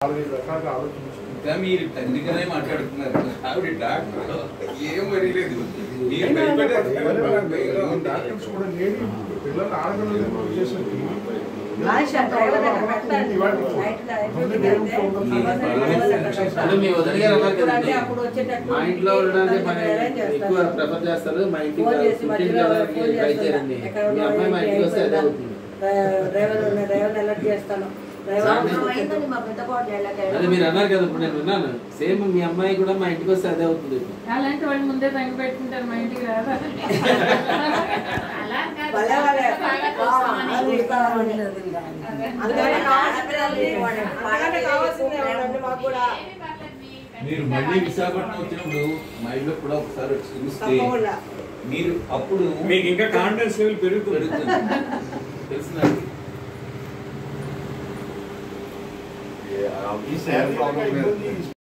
నాలుగైదు రకాలుగా ఆలోచించి ఇంకా మీరు తండ్రిగానే మాట్లాడుతున్నారు ఆవిడ డాక్టర్ ఏం మరీలేదు మీరు భయపడారు. డాక్టర్స్ కూడా లేని పిల్లల్ని ఆడగలదు చేసేది ఆశ డ్రైవర్ అక్కడ పెట్టాలి. నైట్ అంటే మీ వదిన గారు అన్నారు ఇప్పుడు అంటే కదండి అప్పుడు వచ్చేటట్టు మా ఇంట్లో ఉండడానికి మన arrange చేస్తారు. ఎక్కువ ప్రిఫర్ చేస్తారు మా ఇంటికి ఫోన్ చేసి పుట్టింటికి మధ్యలో వెళ్ళడానికి ఫోన్ ట్రై చేస్తున్నా. చేయండి ఎక్కడ మీ ఉన్నావు, అమ్మాయి మా ఏంటి, ఇంటికి వస్తే అదే అయిపోయిందా? అవుతుంది డ్రైవర్ ఉన్న డ్రైవర్ అలర్ట్ చేస్తాను డ్రైవర్ సాయంత్రం అప్పుడు అయిందండి మా పెద్ద కోట అదే మీరు అన్నారు కదా ఇప్పుడు నేను విన్నాను సేమ్ మీ అమ్మాయి కూడా మా ఇంటికి వస్తే అదే అవుతుంది అలాంటి వాళ్ళు ముందే తగ్గి పెట్టుకుంటారు మా ఇంటికి రాదా భలే వాళ్ళే. అందుకని ఆడపిల్లల్ని వాళ్ళ- అలాగే కావాల్సిందే వాళ్ళంటే మాకు కూడా మీరు మళ్ళీ విశాఖపట్నం వచ్చినప్పుడు మా ఇల్లు కూడా ఒకసారి వచ్చి చూస్తే తప్పకుండా మీరు అప్పుడు మీకు ఇంకా కాన్ఫిడెన్స్ లెవెల్ పెరుగుతుంది పెరుగుతుంది తెలిసిందండి ఈ ప్రాబ్లం